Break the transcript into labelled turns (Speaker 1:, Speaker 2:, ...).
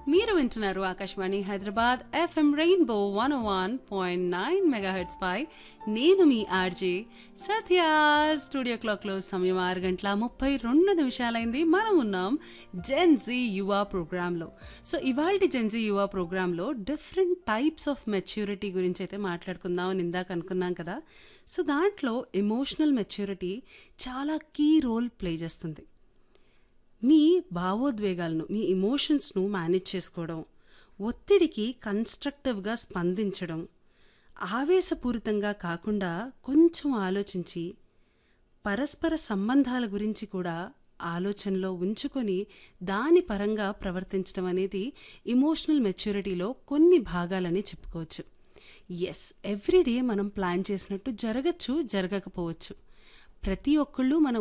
Speaker 1: మీరు వింటున్నారు Akashvani Hyderabad FM rainbow one one point nine megahertz పై నేను మీ ఆర్జే సత్య స్టూడియో క్లాక్లో సమయం ఆరు గంటల ముప్పై రెండు నిమిషాలైంది మనం ఉన్నాం జెన్జీ యువ ప్రోగ్రాంలో సో ఇవాళ జెన్జీ యువ ప్రోగ్రాంలో డిఫరెంట్ టైప్స్ ఆఫ్ మెచ్యూరిటీ గురించి అయితే మాట్లాడుకుందాం అని ఇందాక అనుకున్నాం కదా సో దాంట్లో ఎమోషనల్ మెచ్యూరిటీ చాలా కీ రోల్ ప్లే చేస్తుంది మీ భావోద్వేగాలను మీ ఇమోషన్స్ను మేనేజ్ చేసుకోవడం ఒత్తిడికి కన్స్ట్రక్టివ్గా స్పందించడం ఆవేశపూరితంగా కాకుండా కొంచెం ఆలోచించి పరస్పర సంబంధాల గురించి కూడా ఆలోచనలో ఉంచుకొని దాని పరంగా ప్రవర్తించడం అనేది ఇమోషనల్ మెచ్యూరిటీలో కొన్ని భాగాలని చెప్పుకోవచ్చు ఎస్ ఎవ్రీడే మనం ప్లాన్ చేసినట్టు జరగచ్చు జరగకపోవచ్చు ప్రతి ఒక్కళ్ళు మన